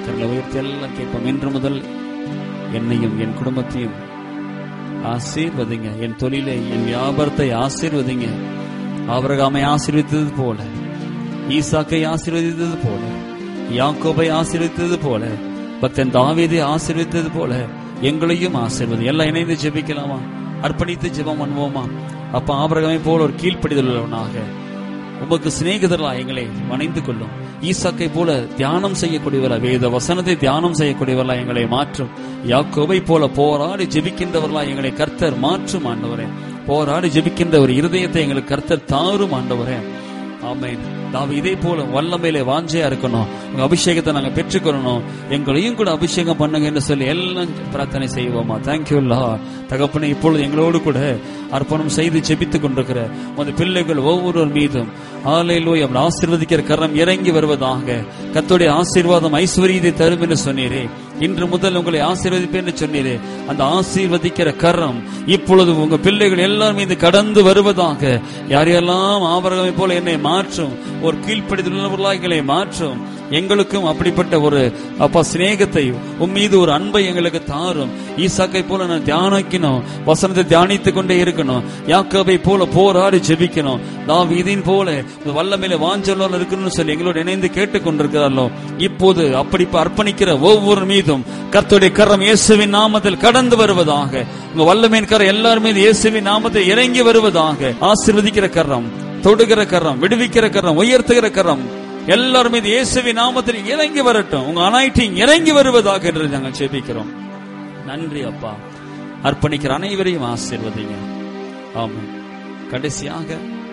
கரங்களை உயர்த்தி எல்லாம் கேட்போம் இன்று முதல் என்னையும் என் குடும்பத்தையும் ஆசீர்வதிங்க என் தொழிலை என் வியாபாரத்தை ஆசீர்வதிங்க ஆபரகாமை ஆசீர்வதித்தது போல ஈசாக்கை ஆசீர்வதித்தது போல யாக்கோபை ஆசீர்வதித்தது போல பக்தன் தாவீதை ஆசீர்வதித்தது போல எங்களையும் ஆசீர்வதி எல்லாம் இணைந்து ஜெபிக்கலாமா அர்ப்பணித்து ஜெபம் பண்ணுவோமா அப்ப ஆபரகமை போல ஒரு கீழ்ப்படிதல் உள்ளவனாக உமக்கு சிநேகிதர்களா எங்களை வணைந்து கொள்ளும் ஈசாக்கை போல தியானம் செய்யக்கூடியவர்களா வேத வசனத்தை தியானம் செய்யக்கூடியவர்களா எங்களை மாற்றும் யாக்கோபை போல போராடி ஜெபிக்கின்றவர்களா எங்களை கர்த்தர் மாற்றும் ஆண்டவரே போராடி ஜெபிக்கின்ற ஒரு இருதயத்தை எங்களுக்கு கர்த்தர் தாரும் ஆண்டவரே ஆமென் நாம் இதே போல வல்லமையில வாஞ்சையா இருக்கணும் உங்க அபிஷேகத்தை நாங்க பெற்றுக்கொள்ளணும் எங்களையும் கூட அபிஷேகம் பண்ணுங்க என்று சொல்லி எல்லாம் பிரார்த்தனை செய்வோமா தேங்க்யூ லா தகப்பனே இப்பொழுது எங்களோடு கூட அர்ப்பணம் செய்து ஜெபித்துக் கொண்டிருக்கிற உமது பிள்ளைகள் ஒவ்வொருவர் மீதும் ஆலையிலோய் அவன் ஆசீர்வதிக்கிற கரம் இறங்கி வருவதாக கத்தோடைய ஆசீர்வாதம் ஐஸ்வர்யத்தை தரும் என்று சொன்னீரே இன்று முதல் உங்களை ஆசீர்வதிப்பேன் என்று சொன்னீரே அந்த ஆசீர்வதிக்கிற கரம் இப்பொழுது உங்க பிள்ளைகள் எல்லாரும் மீது கடந்து வருவதாக யாரையெல்லாம் ஆபரகமை போல என்னை மாற்றும் ஒரு கீழ்ப்படிதல் உள்ளவர்களாக எங்களை மாற்றும் எங்களுக்கும் அப்படிப்பட்ட ஒரு அப்பா சிநேகத்தை உன் மீது ஒரு அன்பை எங்களுக்கு தாரும் ஈசாக்கை போல நான் தியானிக்கணும் வசனத்தை தியானித்துக் கொண்டே இருக்கணும் யாக்கோபை போல போராடி ஜெபிக்கணும் தாவீதின் போல இந்த வல்லமையில வாஞ்சலோல இருக்கணும்னு சொல்லி எங்களோடு இணைந்து கேட்டுக் கொண்டிருக்கிறார்களோ இப்போது அப்படி அர்ப்பணிக்கிற ஒவ்வொரு மீதும் கர்த்தருடைய கரம் இயேசுவின் நாமத்தில் கடந்து வருவதாக உங்க வல்லமையின் கரம் எல்லாரும் மீது இயேசுவின் நாமத்தில் இறங்கி வருவதாக ஆசீர்வதிக்கிற கரம் தொடுகிற கரம் விடுவிக்கிற கரம் உயர்த்துகிற கரம் எல்லாரும் மீது இயேசுவின் நாமத்தில் இறங்கி வரட்டும் உங்க அனைத்தையும் இறங்கி வருவதாக என்று நாங்கள் ஜெபிக்கிறோம் நன்றி அப்பா அர்ப்பணிக்கிற அனைவரையும் ஆசீர்வதிங்க ஆமாம் கடைசியாக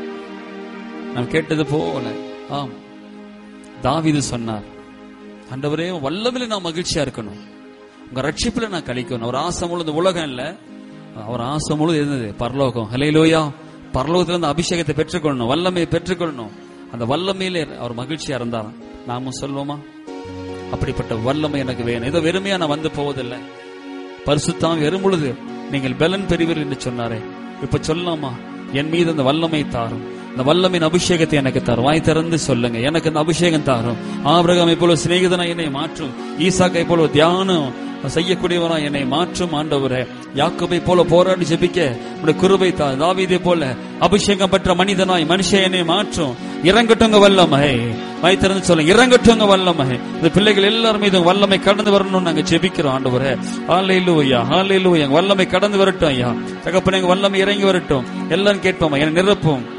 நாம் கேட்டது போல ஆம் தாவீது சொன்னார் ஆண்டவரே வல்லமில்ல நான் மகிழ்ச்சியா இருக்கணும் உங்க ரட்சிப்புல நான் கழிக்கணும் அவர் ஆசை முழுது உலகம் இல்ல அவர் ஆசை முழுது இருந்தது பரலோகம் ஹலையிலோயா பரலோகத்துல இருந்து அபிஷேகத்தை பெற்றுக்கொள்ளணும் வல்லமையை பெற்றுக்கொள்ளணும் அந்த வல்லமையில அவர் மகிழ்ச்சியா இருந்தாராம் நாமும் சொல்லுவோமா அப்படிப்பட்ட வல்லமை எனக்கு வேணும் ஏதோ வெறுமையா நான் வந்து போவதில்லை பரிசுத்தாம் வரும் பொழுது நீங்கள் பலன் பெறுவீர்கள் என்று சொன்னாரே இப்ப சொல்லலாமா என் மீது அந்த வல்லமை தாரும் இந்த வல்லமின் அபிஷேகத்தை எனக்கு தரும் வாய் திறந்து சொல்லுங்க எனக்கு அந்த அபிஷேகம் தாரும் ஆபிரகாமை போல சிநேகிதனா என்னை மாற்றும் ஈசாக்கை போல தியானம் செய்யக்கூடியவனா என்னை மாற்றும் ஆண்டவரே யாக்கோபை போல போராடி ஜெபிக்க உடைய குருவை தா தாவீதை போல அபிஷேகம் பெற்ற மனிதனாய் மனுஷன் என்னை மாற்றும் இறங்கட்டுங்க வல்லமை வாய் திறந்து சொல்லுங்க இறங்கட்டுங்க வல்லமை இந்த பிள்ளைகள் எல்லாரும் மீதும் வல்லமை கடந்து வரணும்னு நாங்க ஜெபிக்கிறோம் ஆண்டவரே ஹalleluya ஹalleluya வல்லமை கடந்து வரட்டும் ஐயா தகப்பனே எங்க வல்லமை இறங்கி வரட்டும் எல்லாரும் கேட்போம் என்னை நிரப்பும்